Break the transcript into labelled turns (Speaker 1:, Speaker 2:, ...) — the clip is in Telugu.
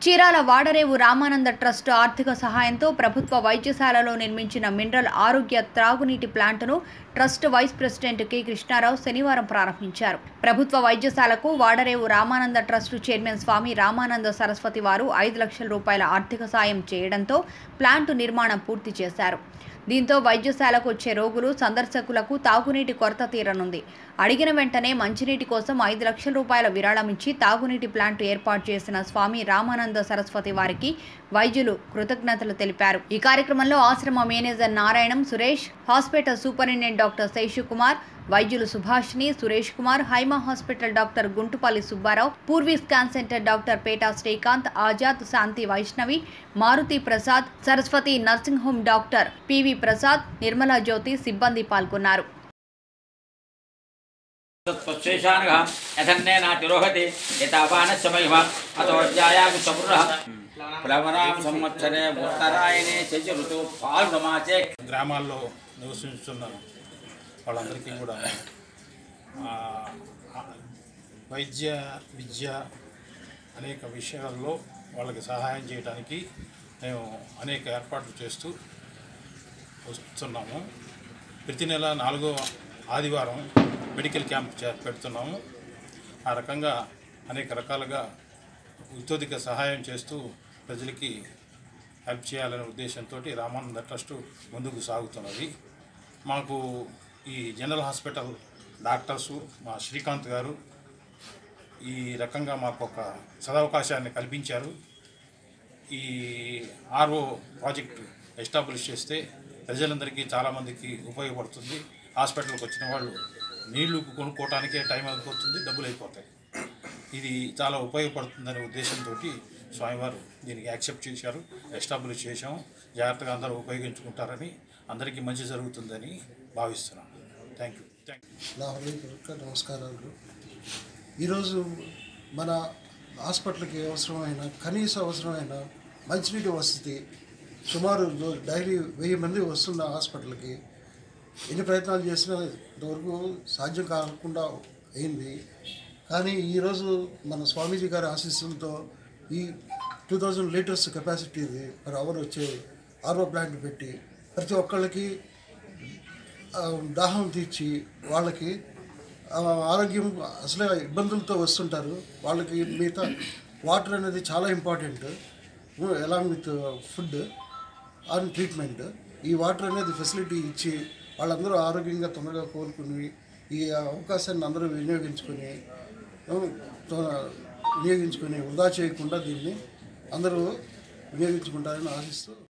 Speaker 1: చీరాల వాడరేవు రామానంద ట్రస్ట్ ఆర్థిక సహాయంతో ప్రభుత్వ వైద్యశాలలో నిర్మించిన మినరల్ ఆరోగ్య త్రాగునీటి ప్లాంటును trust vice president K Krishna Rao శనివారం ప్రారంభించారు ప్రభుత్వ వైద్యశాలకు వాడరేవు రామానంద ట్రస్ట్ చైర్మన్ స్వామి రామానంద సరస్వతి వారు ఐదు లక్షల రూపాయల ఆర్థిక సాయం చేయడంతో ప్లాంటు నిర్మాణం పూర్తి చేశారు దీంతో వైద్యశాలకు వచ్చే రోగులు సందర్శకులకు తాగునీటి కొరత తీరనుంది అడిగిన వెంటనే మంచినీటి కోసం ఐదు లక్షల రూపాయల విరాళం ఇచ్చి తాగునీటి ప్లాంట్ ఏర్పాటు చేసిన స్వామి రామానంద సరస్వతి వారికి వైద్యులు కృతజ్ఞతలు తెలిపారు ఈ కార్యక్రమంలో ఆశ్రమ manager Narayanam Suresh hospital superintendent doctor Seshukumar వైద్యులు Subhashini Suresh Kumar Haima hospital doctor Guntupalli Subbarao Purvi scan centre doctor Peta Srikanth Azad Shanti Vaishnavi Maruti Prasad Saraswati nursing home doctor P V Prasad Nirmala Jyothi సిబ్బంది పాల్గొన్నారు
Speaker 2: తత్వశేషానుగ యథన్నేన తిరోహతి యథాపానస్య మహిమ అతో జ్యాయామి సమృహ ప్లవనాం సంవత్సరే ఉత్తరాయణే శశి ఋతు పాల్గమాచే
Speaker 3: గ్రామాల్లో నివసిస్తున్న వాళ్ళందరికీ కూడా ఆ, ఆ, వైద్య విద్య అనేక విషయాల్లో వాళ్ళకి సహాయం చేయడానికి మేము అనేక ఏర్పాట్లు చేస్తూ వస్తున్నాము ప్రతి నెల నాలుగో ఆదివారం మెడికల్ క్యాంప్ చే పెడుతున్నాము ఆ రకంగా అనేక రకాలుగా ఉత్తోదిక సహాయం చేస్తూ ప్రజలకి హెల్ప్ చేయాలనే ఉద్దేశంతో రామానంద ట్రస్ట్ ముందుకు సాగుతున్నది మాకు ఈ జనరల్ హాస్పిటల్ డాక్టర్సు మా శ్రీకాంత్ గారు ఈ రకంగా మాకు ఒక సదవకాశాన్ని కల్పించారు ఈ ఆర్ఓ ప్రాజెక్ట్ ఎస్టాబ్లిష్ చేస్తే ప్రజలందరికీ చాలామందికి ఉపయోగపడుతుంది హాస్పిటల్కి వచ్చిన వాళ్ళు నీళ్లు కొనుక్కోవటానికే టైం అయిపోతుంది డబ్బులు అయిపోతాయి ఇది చాలా ఉపయోగపడుతుందనే ఉద్దేశంతో స్వామివారు దీనికి యాక్సెప్ట్ చేశారు ఎస్టాబ్లిష్ చేశాము జాగ్రత్తగా అందరూ ఉపయోగించుకుంటారని అందరికీ మంచి జరుగుతుందని భావిస్తున్నాను థ్యాంక్ యూ థ్యాంక్ యూ
Speaker 4: నా హృదయపూర్వక నమస్కారాలు ఈరోజు మన హాస్పిటల్కి అవసరమైన కనీస అవసరమైన మంచినీటి వసతి సుమారు రో- డైలీ వెయ్యి మంది వస్తున్న హాస్పిటల్కి ఎన్ని ప్రయత్నాలు చేసినా ఇంతవరకు సాధ్యం కాకుండా అయింది కానీ ఈరోజు మన స్వామీజీ గారి ఆశీస్సులతో ఈ టూ థౌజండ్ లీటర్స్ కెపాసిటీది పర్ అవర్ వచ్చే ఆర్ఓ ప్లాంట్ పెట్టి ప్రతి ఒక్కళ్ళకి ఆ, దాహం తీర్చి వాళ్ళకి ఆ, ఆరోగ్యం అసలే ఇబ్బందులతో వస్తుంటారు వాళ్ళకి మిగతా వాటర్ అనేది చాలా important along with food and treatment ఈ వాటర్ అనేది ఫెసిలిటీ ఇచ్చి వాళ్ళందరూ ఆరోగ్యంగా తొందరగా కోలుకుని ఈ అవకాశాన్ని అందరూ వినియోగించుకొని ఆ, తో- వినియోగించుకొని వృధా చేయకుండా దీన్ని అందరూ వినియోగించుకుంటారని ఆశిస్తూ